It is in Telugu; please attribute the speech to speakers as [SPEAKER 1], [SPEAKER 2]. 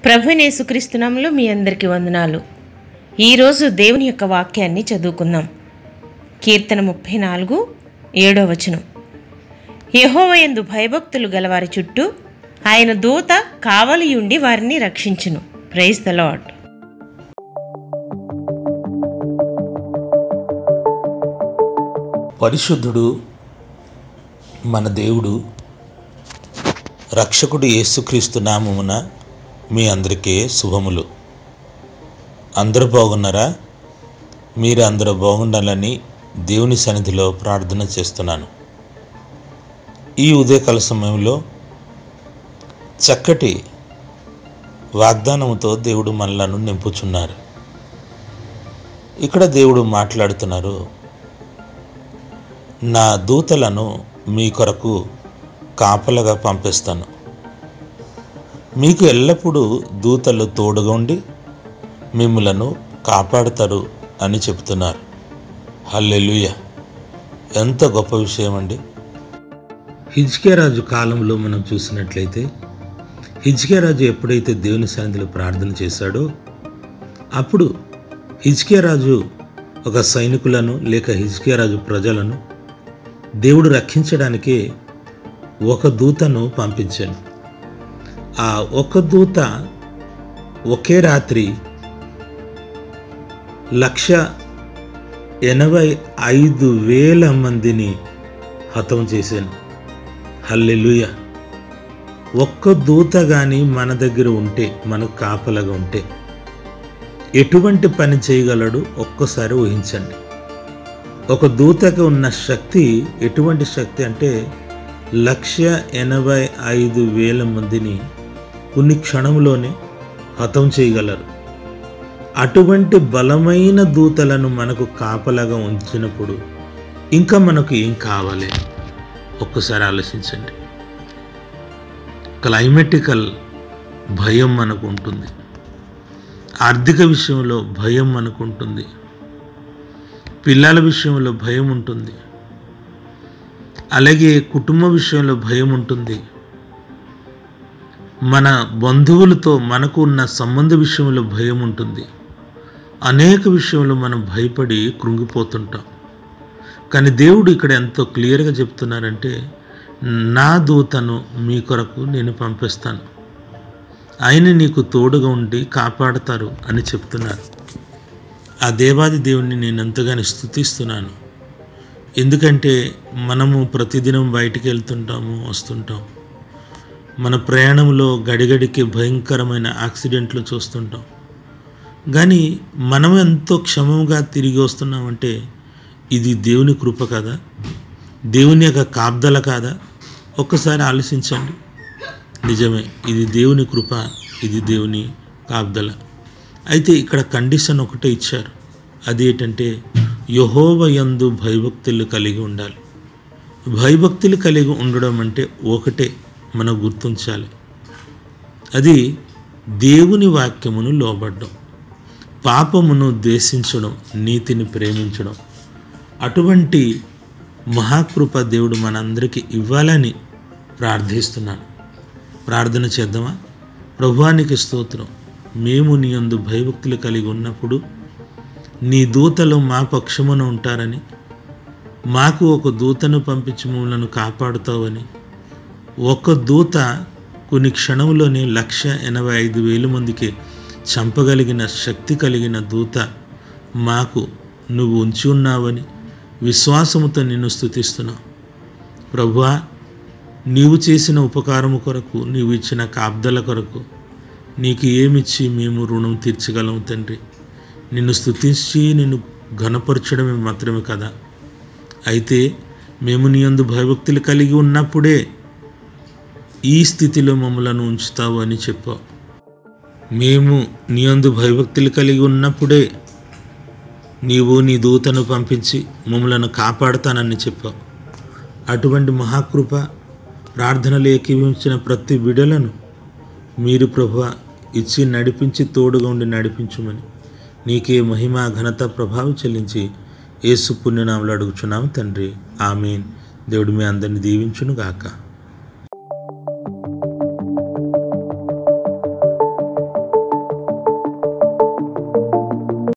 [SPEAKER 1] ప్రభునేసుక్రీస్తునాములు మీ అందరికీ వందనాలు ఈరోజు దేవుని యొక్క వాక్యాన్ని చదువుకుందాం కీర్తన ముప్పై నాలుగు ఏడో వచనం యహోవయందు భయభక్తులు గలవారి చుట్టూ ఆయన దూత కావలియుండి వారిని రక్షించును ప్రైజ్ ద లాడ్
[SPEAKER 2] పరిశుద్ధుడు మన దేవుడు రక్షకుడు యేసుక్రీస్తు నామమున మీ అందరికీ శుభములు అందరూ బాగున్నారా మీరు అందరూ బాగుండాలని దేవుని సన్నిధిలో ప్రార్థన చేస్తున్నాను ఈ ఉదయకాల సమయంలో చక్కటి వాగ్దానముతో దేవుడు మనలను నింపుచున్నారు ఇక్కడ దేవుడు మాట్లాడుతున్నారు నా దూతలను మీ కొరకు కాపలగా పంపిస్తాను మీకు ఎల్లప్పుడూ దూతలు తోడుగా ఉండి మిమ్మలను కాపాడుతారు అని చెప్తున్నారు హల్లెలూయ ఎంత గొప్ప విషయం అండి హిజ్కియారాజు కాలంలో మనం చూసినట్లయితే హిజ్కియారాజు ఎప్పుడైతే దేవుని సన్నిధిలో ప్రార్థన చేశాడో అప్పుడు హిజ్కియారాజు ఒక సైనికులను లేక హిజ్కియారాజు ప్రజలను దేవుడు రక్షించడానికి ఒక దూతను పంపించాను ఆ ఒక దూత ఒకే రాత్రి లక్ష ఎనభై ఐదు వేల మందిని హతం చేశాను హల్లెలూయ ఒక్క దూత కానీ మన దగ్గర ఉంటే మనకు కాపలగా ఉంటే ఎటువంటి పని చేయగలడు ఒక్కసారి ఊహించండి ఒక దూతకు ఉన్న శక్తి ఎటువంటి శక్తి అంటే లక్ష ఎనభై ఐదు వేల మందిని కొన్ని క్షణంలోనే హతం చేయగలరు అటువంటి బలమైన దూతలను మనకు కాపలాగా ఉంచినప్పుడు ఇంకా మనకు ఏం కావాలి ఒక్కసారి ఆలోచించండి క్లైమెటికల్ భయం మనకు ఉంటుంది ఆర్థిక విషయంలో భయం మనకు ఉంటుంది పిల్లల విషయంలో భయం ఉంటుంది అలాగే కుటుంబ విషయంలో భయం ఉంటుంది మన బంధువులతో మనకు ఉన్న సంబంధ విషయంలో భయం ఉంటుంది అనేక విషయంలో మనం భయపడి కృంగిపోతుంటాం కానీ దేవుడు ఇక్కడ ఎంతో క్లియర్గా చెప్తున్నారంటే నా దూతను మీ కొరకు నేను పంపిస్తాను ఆయన నీకు తోడుగా ఉండి కాపాడతారు అని చెప్తున్నారు ఆ దేవాది దేవుణ్ణి నేను ఎంతగానో స్థుతిస్తున్నాను ఎందుకంటే మనము ప్రతిదినం బయటికి వెళ్తుంటాము వస్తుంటాం మన ప్రయాణంలో గడిగడికి భయంకరమైన యాక్సిడెంట్లు చూస్తుంటాం కానీ మనం ఎంతో క్షమంగా తిరిగి వస్తున్నామంటే ఇది దేవుని కృప కదా దేవుని యొక్క కాబ్దల కాదా ఒక్కసారి ఆలోచించండి నిజమే ఇది దేవుని కృప ఇది దేవుని కాబ్దల అయితే ఇక్కడ కండిషన్ ఒకటే ఇచ్చారు అదేంటంటే యహోవ యందు భయభక్తులు కలిగి ఉండాలి భయభక్తులు కలిగి ఉండడం అంటే ఒకటే మనం గుర్తించాలి అది దేవుని వాక్యమును లోబడ్డం పాపమును ద్వేషించడం నీతిని ప్రేమించడం అటువంటి మహాకృప దేవుడు మనందరికీ ఇవ్వాలని ప్రార్థిస్తున్నాను ప్రార్థన చేద్దామా ప్రభువానికి స్తోత్రం మేము నీ అందు భయభక్తులు కలిగి ఉన్నప్పుడు నీ దూతలు మా పక్షమున ఉంటారని మాకు ఒక దూతను పంపించి మమ్మలను కాపాడుతావని ఒక దూత కొన్ని క్షణంలోనే లక్ష ఎనభై ఐదు వేల మందికి చంపగలిగిన శక్తి కలిగిన దూత మాకు నువ్వు ఉంచి ఉన్నావని విశ్వాసముతో నిన్ను స్థుతిస్తున్నావు ప్రభువా నీవు చేసిన ఉపకారము కొరకు నీవు ఇచ్చిన కాబ్దల కొరకు నీకు ఏమిచ్చి మేము రుణం తీర్చగలము తండ్రి నిన్ను స్తుతించి నిన్ను ఘనపరచడమే మాత్రమే కదా అయితే మేము నీ అందు భయభక్తులు కలిగి ఉన్నప్పుడే ఈ స్థితిలో మమ్మలను ఉంచుతావు అని చెప్పావు మేము నీ అందు భయభక్తులు కలిగి ఉన్నప్పుడే నీవు నీ దూతను పంపించి మమ్మలను కాపాడుతానని చెప్పావు అటువంటి మహాకృప ప్రార్థనలు ఏకీవించిన ప్రతి బిడలను మీరు ప్రభు ఇచ్చి నడిపించి తోడుగా ఉండి నడిపించుమని నీకే మహిమ ఘనత ప్రభావం చెల్లించి యేసు పుణ్యనామలు అడుగుచున్నాము తండ్రి ఆమెన్ దేవుడు మీ అందరిని దీవించును గాక